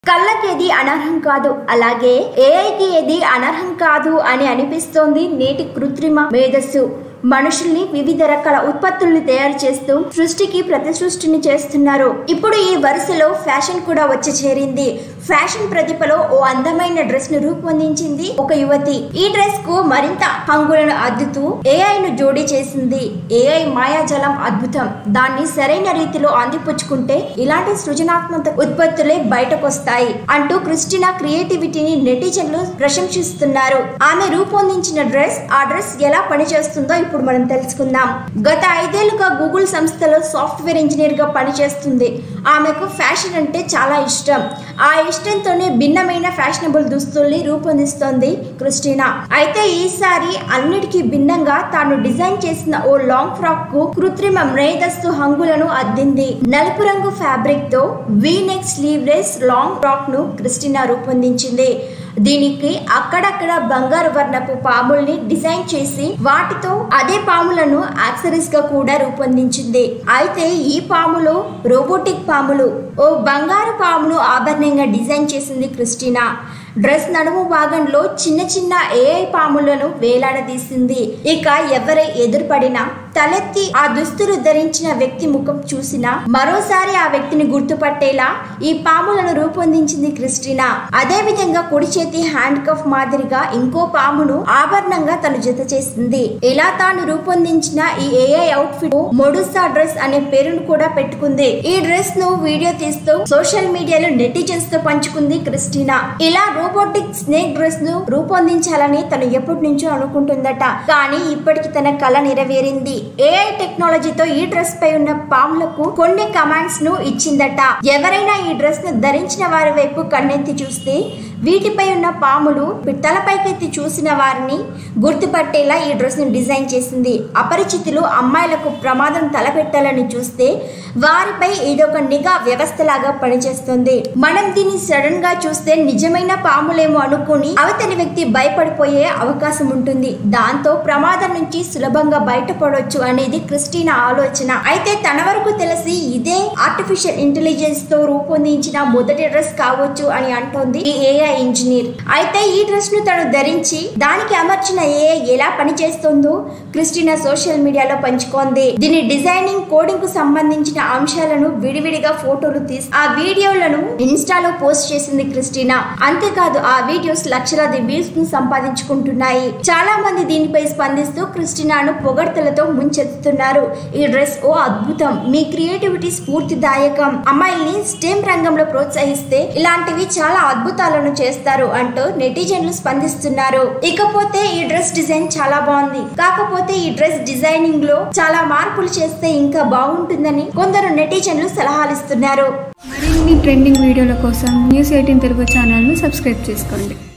కళ్ళకేది అనర్హం కాదు అలాగే ఏఐకి ఏది అనర్హం కాదు అని అనిపిస్తోంది నేటి కృత్రిమ మేధస్సు మనుషుల్ని వివిధ రకాల ఉత్పత్తుల్ని తయారు చేస్తూ సృష్టికి ప్రతి సృష్టిని చేస్తున్నారు ఇప్పుడు ఈ వరుసలో ఫ్యాషన్ కూడా వచ్చి చేరింది ఫ్యాషన్ ప్రతిభలో ఓ అందమైన డ్రెస్ ను రూపొందించింది ఒక యువతి ఈ డ్రెస్ కు మరింత హంగులను అద్దుతూ ఏఐ ను జోడీ చేసింది ఏఐ మాయాజలం అద్భుతం దాన్ని సరైన రీతిలో అందిపుచ్చుకుంటే ఇలాంటి సృజనాత్మక ఉత్పత్తులే బయటకొస్తాయి అంటూ క్రిస్టినా క్రియేటివిటీని నెటిజన్లు ప్రశంసిస్తున్నారు ఆమె రూపొందించిన డ్రెస్ ఆ డ్రెస్ ఎలా పనిచేస్తుందో ఇప్పుడు మనం తెలుసుకుందాం గత ఐదేళ్లుగా గూగుల్ సంస్థలో సాఫ్ట్వేర్ ఇంజనీర్ గా పనిచేస్తుంది ఆమెకు ఫ్యాషన్ అంటే చాలా ఇష్టం ఆ ఇష్టంతోనే భిన్నమైన ఫ్యాషనబుల్ దుస్తుల్ని రూపొందిస్తోంది క్రిస్టినా అయితే ఈసారి అన్నిటికీ భిన్నంగా తాను డిజైన్ చేసిన ఓ లాంగ్ ఫ్రాక్ కు కృత్రిమ మేధస్సు హంగులను అద్దింది నలుపు రంగు ఫ్యాబ్రిక్ తో V neck sleeveless long frock ను క్రిస్టినా రూపొందించింది దీనికి అక్కడక్కడ బంగారు వర్ణపు పాముల్ని డిజైన్ చేసి వాటితో అదే పాములను యాక్సరీస్ గా కూడా రూపొందించింది అయితే ఈ పాములు రోబోటిక్ పాములు ఓ బంగారు పామును ఆభరణంగా డిజైన్ చేసింది క్రిస్టినా డ్రెస్ నడుము భాగంలో చిన్న చిన్న ఏఐ పాములను వేలాడదీసింది ఇక ఎవరై ఎదురుపడినా తలెత్తి ఆ దుస్తులు ధరించిన వ్యక్తి ముఖం చూసినా మరోసారి ఆ వ్యక్తిని గుర్తుపట్టేలా ఈ పాములను రూపొందించింది క్రిస్టినా అదే విధంగా కుడి చేతి హ్యాండ్ కఫ్ మాదిరిగా ఇంకో పామును ఆభరణంగా తను జత చేసింది ఇలా తాను రూపొందించిన ఈ AI outfit Medusa dress అనే పేరును కూడా పెట్టుకుంది ఈ డ్రెస్ ను వీడియో తీస్తూ సోషల్ మీడియాలో నెటిజన్స్ తో పంచుకుంది క్రిస్టినా ఇలా రోబోటిక్ స్నేక్ డ్రెస్ ను రూపొందించాలని తను ఎప్పటి నుంచో అనుకుంటుందట కానీ ఇప్పటికి తన కళ నెరవేరింది ఏఐ టెక్నాలజీతో ఈ డ్రెస్ పై ఉన్న పాములకు కొన్ని కమాండ్స్ ను ఇచ్చిందట ఎవరైనా ఈ డ్రెస్ ను ధరించిన వారి వైపు కన్నెత్తి చూస్తే వీటిపై ఉన్న పాములు తలపైకెత్తి చూసిన వారిని గుర్తుపట్టేలా ఈ డ్రెస్ ను డిజైన్ చేసింది అపరిచితులు అమ్మాయిలకు ప్రమాదం తలపెట్టాలని చూస్తే వారిపై ఇదొక నిఘా వ్యవస్థలాగా పనిచేస్తుంది మనం దీన్ని సడన్ గా చూస్తే నిజమైన పాములేమో అనుకుని అవతలి వ్యక్తి భయపడిపోయే అవకాశం ఉంటుంది దాంతో ప్రమాదం నుంచి సులభంగా బయటపడవచ్చు అనేది క్రిస్టినా ఆలోచన అయితే తన వరకు తెలిసి ఇదే ఆర్టిఫిషియల్ ఇంటెలిజెన్స్ తో రూపొందించిన మొదటి డ్రెస్ కావచ్చు అని అంటోంది ఈ ఏఐ ఇంజనీర్ అయితే ఈ డ్రెస్ ను తను ధరించి దానికి అమర్చిన ఏఐ ఎలా పనిచేస్తుందో క్రిస్టినా సోషల్ మీడియాలో పంచుకోంది దీని డిజైనింగ్ కోడింగ్ కు సంబంధించిన అంశాలను విడివిడిగా ఫోటోలు తీసి ఆ వీడియోలను ఇన్స్టాలో పోస్ట్ చేసింది క్రిస్టినా అంతేకాదు ఆ వీడియోస్ లక్షలాది వ్యూస్ ను సంపాదించుకుంటున్నాయి చాలా మంది దీనిపై స్పందిస్తూ క్రిస్టినాను పొగడ్తలతో ముంచెత్తుతున్నారు ఈ డ్రెస్ ఓ అద్భుతం మీ క్రియేటివిటీ స్ఫూర్తిదాయకం అమ్మాయిల్ని స్టెమ్ రంగంలో ప్రోత్సహిస్తే ఇలాంటివి చాలా అద్భుతాలను చేస్తారు అంటూ నెటిజన్లు స్పందిస్తున్నారు ఇకపోతే ఈ డ్రెస్ డిజైన్ చాలా బాగుంది కాకపోతే ఈ డ్రెస్ డిజైనింగ్ లో చాలా మార్పులు చేస్తే ఇంకా బాగుంటుందని కొందరు నెటిజన్లు సలహాలు ఇస్తున్నారు మరిన్ని ట్రెండింగ్ వీడియోల కోసం న్యూస్ ఎయిటీన్ తెలుగు ఛానల్ను సబ్స్క్రైబ్ చేసుకోండి